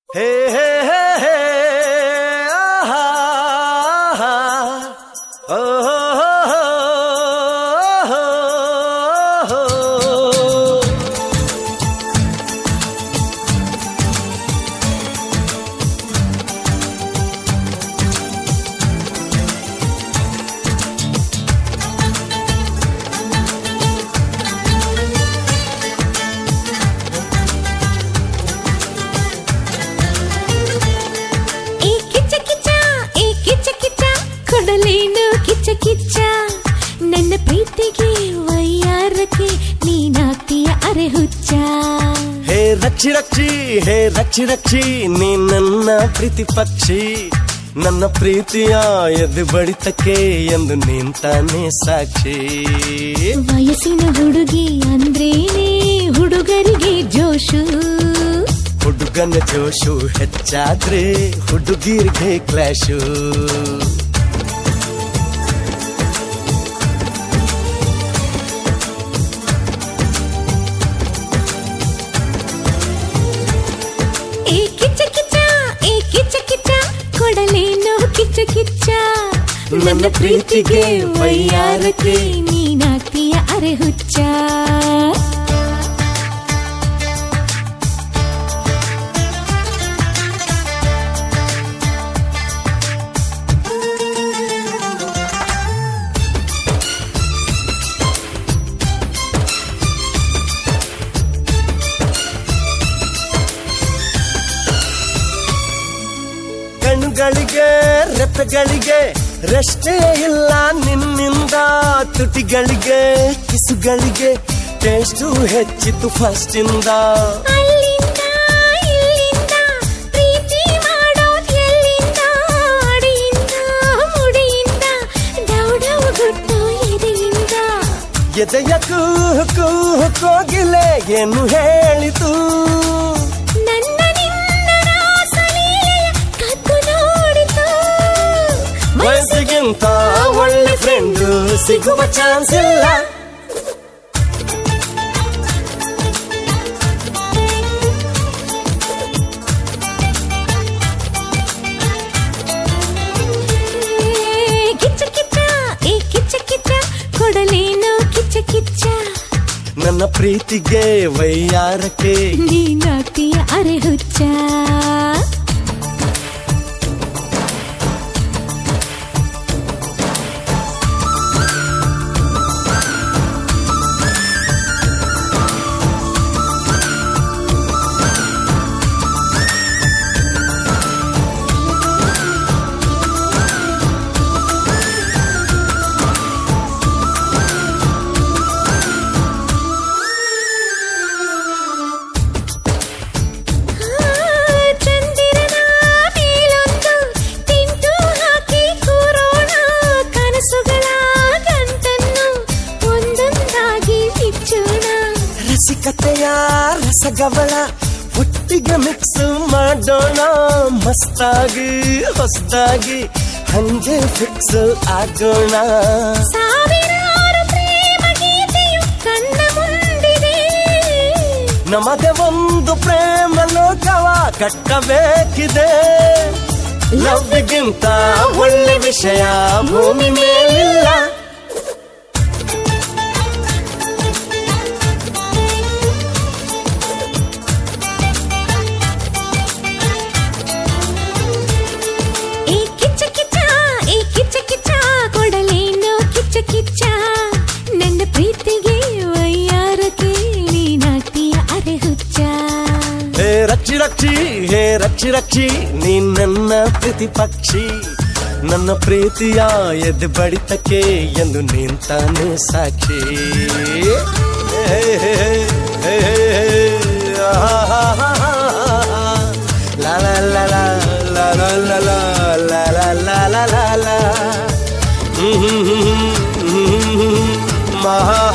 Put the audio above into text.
ಹೇ ಹೇ ಹೇ ಹೇ ಆಹಾ, ಆಹಾ, ಓ ಹೋ ಹೋ ಹೋ ಹೋ ಹೋ. ಈ ಕಿಚ್ಚ ಕಿಚ್ಚ ಈ ಕಿಚ್ಚ ಕಿಚ್ಚ ಕೊಡಲೇನು ಕಿಚ್ಚ ಕಿಚ್ಚ ನನ್ನ ಪ್ರೀತಿಗೆ ವಯ್ಯಾರಕ್ಕೆ ನೀನಾಗ್ತೀಯ ಅರೆ ಹುಚ್ಚ ಹೇ ರಕ್ಷಿ ರಕ್ಷಿ ಹೇ ರಕ್ಷಿ ರಕ್ಷಿ ನೀ ನನ್ನ ಪ್ರೀತಿ ಪಕ್ಷಿ ನನ್ನ ಪ್ರೀತಿಯ ಎದ್ದು ಬಡಿತಕ್ಕೆ ಎಂದು ನಿಂತಾನೆ ಸಾಕ್ಷಿ ವಯಸ್ಸಿನ ಹುಡುಗಿ ಅಂದ್ರೇನೆ ಹುಡುಗರಿಗೆ ಜೋಶು ಹುಡುಗನ ಜೋಶು ಹೆಚ್ಚಾದ್ರೆ ಹುಡುಗಿರಿಗೆ ಕ್ಲಾಶು ಈ ಕಿಚ್ಚ ಕಿಚ್ಚ ಈ ಕಿಚ್ಚ ಕಿಚ್ಚ ಕೊಡಲೇನು ಕಿಚ್ಚ ಕಿಚ್ಚ ನನ್ನ ಪ್ರೀತಿಗೆ ವಯ್ಯಾರಕ್ಕೆ ನೀನಾಗ್ತೀಯ ಅರೆ ಹುಚ್ಚ ಕಣ್ಣುಗಳಿಗೆ ರೆಪ್ಪೆಗಳಿಗೆ ರೆಷ್ಟೇ ಇಲ್ಲ ನಿನ್ನಿಂದ ತುಟಿಗಳಿಗೆ ಕಿಸುಗಳಿಗೆ ಟೇಸ್ಟು ಹೆಚ್ಚಿತು ಫಸ್ಟ್ ಇಂದ ಅಲ್ಲಿಂದ ಇಲ್ಲಿಂದ ಪ್ರೀತಿ ಮಾಡೋದ್ ಎಲ್ಲಿಂದ ಅಡಿಯಿಂದ ಮುಡಿಯಿಂದ ಡೌ ಡೌ ಗುಟ್ಟು ಎದೆಯಿಂದ ಎದೆಯ ಕೂಹು ಕೂಹು ಕೋಗಿಲೆ ಏನು ಹೇಳಿತು ನನ್ನ ನಿನ್ನ ರಾಸಲೀಲೆಯ ಕದ್ದು ನೋಡಿತು ವಯಸ್ಸಿಗಿಂತ ಒಳ್ಳೆ ಫ್ರೆಂಡ್ ಸಿಗುವ ಚಾನ್ಸ್ ಇಲ್ಲ ಏ, ಕಿಚ್ಚ ಕಿಚ್ಚ ಈ ಕಿಚ್ಚ ಕಿಚ್ಚ ಕೊಡಲೇನು ಕಿಚ್ಚ ಕಿಚ್ಚ ನನ್ನ ಪ್ರೀತಿಗೆ ವೈಯಾರಕ್ಕೆ ನೀನಾಗ್ತೀಯ ಅರೆ ಹುಚ್ಚ ಚಂದಿರನ ಮೇಲೊಂದು ತಿಂಟು ಹಾಕಿ ಕೂರೋಣ ಕನಸುಗಳ ಗಂಟನ್ನು ಒಂದೊಂದಾಗಿ ಬಿಚ್ಚೋಣ ರಸಿಕತೆಯ ರಸಗವಳ ಒಟ್ಟಿಗೆ ಮಿಕ್ಸ್ ಮಾಡೋಣ ಮಸ್ತಾಗಿ ಹೊಸದಾಗಿ ಹಂಗೆ ಫಿಕ್ಸ್ ಆಗೋಣ ಸಾವಿರಾರು ಪ್ರೇಮ ಗೀತೆಯು ಕಣ್ಣ ಮುಂದಿದೆ ನಮಗೆ ಒಂದು ಪ್ರೇಮ ಲೋಕವ ಕಟ್ಟಬೇಕಿದೆ ಲವ್ಗಿಂತ ಒಳ್ಳೆ ವಿಷಯ ಭೂಮಿ ಮೇಲಿಲ್ಲ ಈ ಕಿಚ್ಚ ಕಿಚ್ಚ ಈ ಕಿಚ್ಚ ಕಿಚ್ಚ ಕೊಡಲೇನು ಕಿಚ್ಚ ಕಿಚ್ಚ ನನ್ನ ಪ್ರೀತಿಗೆ ವಯ್ಯಾರಕ್ಕೆ ನೀನಾಗ್ತೀಯ ಅರೆ ಹುಚ್ಚ ಹೇ ರಕ್ಷಿ ರಕ್ಷಿ ಹೇ ರಕ್ಷಿ ರಕ್ಷಿ ನೀ ನನ್ನ ಪ್ರೀತಿ ಪಕ್ಷಿ ನನ್ನ ಪ್ರೀತಿಯ ಎದ್ದು ಬಡಿತಕ್ಕೆ ಎಂದು ನಿಂತಾನೆ ಸಾಕ್ಷಿ ಹೇ, ಹೇ, ಹೇ, ಹೇ, ಹೇ, ಆಹಾಹಾಹಾ. ಲಾ ಲಾ ಲಾ ಲಾ, ಲಾ ಲಾ ಲಾ ಲಾ, ಲಾ ಲಾ ಲಾ ಲಾ ಲಾ ಲಾ. ಹ್ಮ್ ಹ್ಮ್ ಹ್ಮ್ ಹ್ಮ್ ಹ್ಮ್ ಹ್ಮ್ ಹ್ಮ್. ಮಹಾ